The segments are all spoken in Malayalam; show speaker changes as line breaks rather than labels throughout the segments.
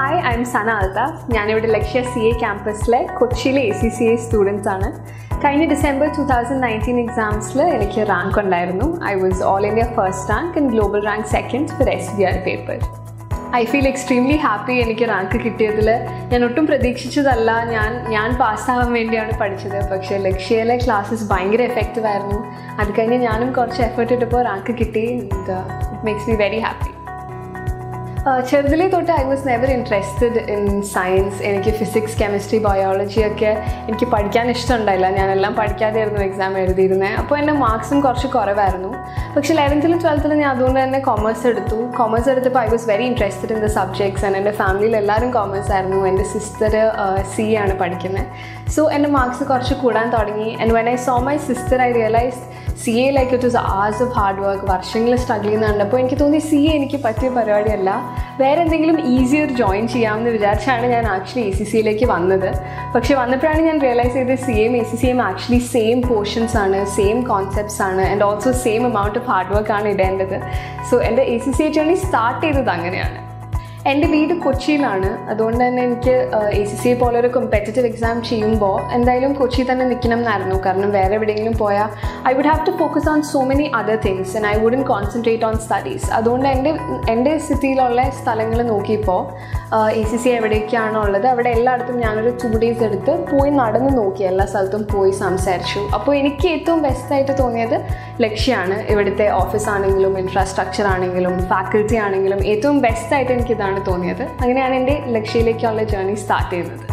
Hi I'm Sana Althaf ഞാനിവിടെ ലക്ഷ്യ സി എ ക്യാമ്പസിലെ കൊച്ചിയിലെ A C C A students ആണ് കഴിഞ്ഞ ഡിസംബർ ടു തൗസൻഡ് നയൻറ്റീൻ എക്സാംസിൽ എനിക്ക് റാങ്ക് ഉണ്ടായിരുന്നു I was all India first rank and global rank second for S B R paper I feel extremely happy എനിക്ക് റാങ്ക് കിട്ടിയതിൽ ഞാൻ ഒട്ടും പ്രതീക്ഷിച്ചതല്ല ഞാൻ ഞാൻ പാസ്സാവാൻ വേണ്ടിയാണ് പഠിച്ചത് പക്ഷേ ലക്ഷ്യയിലെ ക്ലാസ്സസ് ഭയങ്കര എഫക്റ്റീവ് ആയിരുന്നു അത് കഴിഞ്ഞ് ഞാനും കുറച്ച് എഫേർട്ട് ഇട്ടപ്പോൾ റാങ്ക് കിട്ടി it makes me very happy ചെറുതിലേ തൊട്ട് I was never interested in science എനിക്ക് ഫിസിക്സ് കെമിസ്ട്രി ബയോളജി ഒക്കെ എനിക്ക് പഠിക്കാൻ ഇഷ്ടമുണ്ടായില്ല ഞാനെല്ലാം പഠിക്കാതെയായിരുന്നു എക്സാം എഴുതിയിരുന്നത് അപ്പോൾ എൻ്റെ മാർക്സും കുറച്ച് കുറവായിരുന്നു പക്ഷേ ലെവൻത്തിലും ട്വൽത്തിലും ഞാൻ അതുകൊണ്ട് തന്നെ കൊമേഴ്സ് എടുത്തു കൊമേഴ്സ് എടുത്തപ്പോൾ I was very interested in the subjects and എൻ്റെ ഫാമിലിയിൽ എല്ലാവരും കൊമേഴ്സ് ആയിരുന്നു എൻ്റെ സിസ്റ്റർ സി ആണ് പഠിക്കുന്നത് സോ എൻ്റെ മാർക്സ് കുറച്ച് കൂടാൻ തുടങ്ങി and when I saw my sister I realise C A like it was as of hard work വർഷങ്ങൾ സ്ട്രഗിൾ ചെയ്യുന്ന കണ്ടപ്പോൾ എനിക്ക് തോന്നി സി എ എനിക്ക് പറ്റിയ പരിപാടിയല്ല വേറെ എന്തെങ്കിലും ഈസിയർ ജോയിൻ ചെയ്യാമെന്ന് വിചാരിച്ചാണ് ഞാൻ ആക്ച്വലി എ സി സിയിലേക്ക് വന്നത് പക്ഷേ വന്നപ്പോഴാണ് ഞാൻ റിയലൈസ് ചെയ്തത് C M A C C M actually same portions ആണ് സെയിം കോൺസെപ്റ്റ്സ് ആണ് and also same amount of hard work ആണ് ഇടേണ്ടത് സോ എൻ്റെ A C C A journey start ചെയ്തത് അങ്ങനെയാണ് എൻ്റെ വീട് കൊച്ചിയിലാണ് അതുകൊണ്ട് തന്നെ എനിക്ക് എ സി സി പോലെ ഒരു കോമ്പറ്റേറ്റീവ് എക്സാം ചെയ്യുമ്പോൾ എന്തായാലും കൊച്ചി തന്നെ നിൽക്കണം എന്നായിരുന്നു കാരണം വേറെ എവിടെയെങ്കിലും പോയാൽ I would have to focus on so many other things and I wouldn't concentrate on studies അതുകൊണ്ട് എൻ്റെ എൻ്റെ സിറ്റിയിലുള്ള സ്ഥലങ്ങൾ നോക്കിയപ്പോൾ എ സി സി എവിടേക്കാണോ ഉള്ളത് അവിടെ എല്ലായിടത്തും ഞാനൊരു ടു ഡേയ്സ് എടുത്ത് പോയി നടന്ന് നോക്കി എല്ലാ സ്ഥലത്തും പോയി സംസാരിച്ചു അപ്പോൾ എനിക്ക് ഏറ്റവും ബെസ്റ്റായിട്ട് തോന്നിയത് ലക്ഷ്യമാണ് ഇവിടുത്തെ ഓഫീസ് ആണെങ്കിലും ഇൻഫ്രാസ്ട്രക്ചർ ആണെങ്കിലും ഫാക്കൽറ്റി ആണെങ്കിലും ഏറ്റവും ബെസ്റ്റായിട്ട് എനിക്കിതാണ് ആണ് തോന്നിയത് അങ്ങനെയാണ് എൻ്റെ ലക്ഷ്യയിലേക്കുള്ള ജേർണി സ്റ്റാർട്ട് ചെയ്യുന്നത്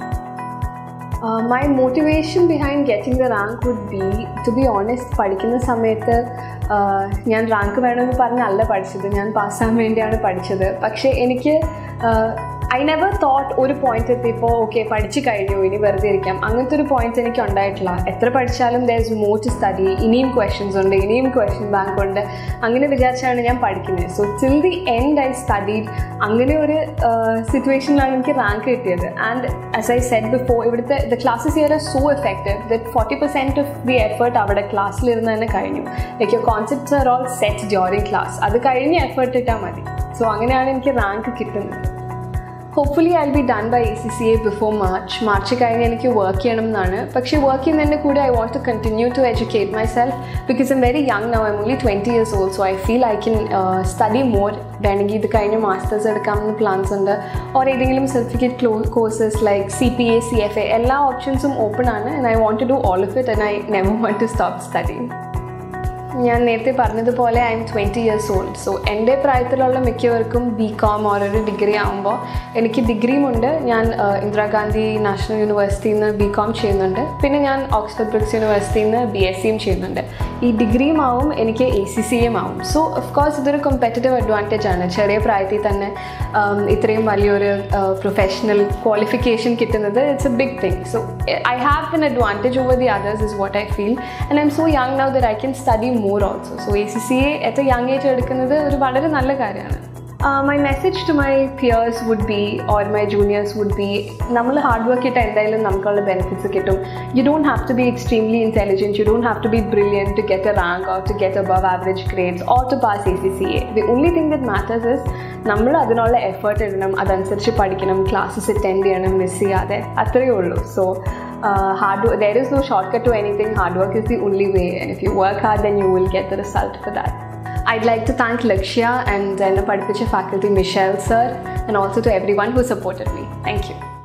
my motivation behind getting the rank would be to be honest പഠിക്കുന്ന സമയത്ത് ഞാൻ റാങ്ക് വേണമെന്ന് പറഞ്ഞല്ല പഠിച്ചത് ഞാൻ പാസ്സാകാൻ വേണ്ടിയാണ് പഠിച്ചത് പക്ഷേ എനിക്ക് ഐ നെവർ തോട്ട് ഒരു പോയിന്റ് എത്തിയപ്പോൾ ഓക്കെ പഠിച്ചു കഴിഞ്ഞു ഇനി വെറുതെ ഇരിക്കാം അങ്ങനത്തെ ഒരു പോയിന്റ് എനിക്ക് ഉണ്ടായിട്ടില്ല എത്ര പഠിച്ചാലും there is more to study ഇനിയും ക്വസ്റ്റ്യൻസ് ഉണ്ട് ഇനിയും ക്വസ്റ്റ്യൻ ബാങ്ക് ഉണ്ട് അങ്ങനെ വിചാരിച്ചാണ് ഞാൻ പഠിക്കുന്നത് so till the end I studied അങ്ങനെ ഒരു സിറ്റുവേഷനിലാണ് എനിക്ക് റാങ്ക് കിട്ടിയത് and as I said before ഇവിടുത്തെ the classes here are so effective that forty percent of the effort അവിടെ ക്ലാസ്സിലിരുന്ന് തന്നെ കഴിഞ്ഞു like your concepts are all set during class അത് കഴിഞ്ഞ് എഫേർട്ട് ഇട്ടാൽ മതി സോ അങ്ങനെയാണ് എനിക്ക് റാങ്ക് കിട്ടുന്നത് hopefully I be done by A C C A before March March കഴിഞ്ഞ് എനിക്ക് വർക്ക് ചെയ്യണം എന്നാണ് പക്ഷേ വർക്ക് ചെയ്യുന്നതിൻ്റെ കൂടെ I want to continue to educate myself because I'm very young now I'm only twenty years old so I feel I can study more വേണമെങ്കിൽ ഇത് കഴിഞ്ഞ് മാസ്റ്റേഴ്സ് എടുക്കാമെന്ന് പ്ലാൻസ് ഉണ്ട് ഓർ ഏതെങ്കിലും സർട്ടിഫിക്കറ്റ് ക്ലോ courses like C P A C F A എല്ലാ ഓപ്ഷൻസും ഓപ്പൺ ആണ് and I want to do all of it and I never want to stop studying ഞാൻ നേരത്തെ പറഞ്ഞതുപോലെ I'm twenty years old so എൻ്റെ പ്രായത്തിലുള്ള മിക്കവർക്കും ബി കോം ഓർ ഒരു ഡിഗ്രി ആകുമ്പോൾ എനിക്ക് ഡിഗ്രിയുമുണ്ട് ഞാൻ ഇന്ദിരാഗാന്ധി നാഷണൽ യൂണിവേഴ്സിറ്റിയിൽ നിന്ന് ബി കോം ചെയ്യുന്നുണ്ട് പിന്നെ ഞാൻ ഓക്സ്ഫോർഡ് ബ്രിക്സ് യൂണിവേഴ്സിറ്റിയിൽ നിന്ന് ബി എസ് സിയും ചെയ്യുന്നുണ്ട് ഈ ഡിഗ്രിയും ആവും എനിക്ക് എ സി സിയും ആവും സോ ഓഫ് കോഴ്സ് ഇതൊരു കോമ്പറ്റേറ്റീവ് അഡ്വാൻറ്റേജ് ആണ് ചെറിയ പ്രായത്തിൽ തന്നെ ഇത്രയും വലിയൊരു പ്രൊഫഷണൽ ക്വാളിഫിക്കേഷൻ കിട്ടുന്നത് it's a big thing so I have an advantage over the others is what I feel and I'm so young now that I can study more also so A C C A എത്ര യങ് ഏജ് എടുക്കുന്നത് ഒരു വളരെ നല്ല കാര്യമാണ് my message to my peers would be or my juniors would be നമ്മൾ ഹാർഡ് വർക്ക് ഇട്ടാൽ എന്തായാലും നമുക്കുള്ള ബെനിഫിറ്റ്സ് കിട്ടും you don't have to be extremely intelligent you don't have to be brilliant to get a rank or to get above average grades or to pass A C C A the only thing that matters is നമ്മൾ അതിനുള്ള എഫേർട്ട് ഇടണം അതനുസരിച്ച് പഠിക്കണം ക്ലാസ്സസ് അറ്റൻഡ് ചെയ്യണം മിസ് ചെയ്യാതെ അത്രയേ ഉള്ളൂ so uh, hard work, there is no shortcut to anything. Hard work is the only way, and if you work hard, then you will get the result for that. I'd like to thank Lakshya and uh, Padipicha faculty Michelle sir, and also to everyone who supported me. Thank you.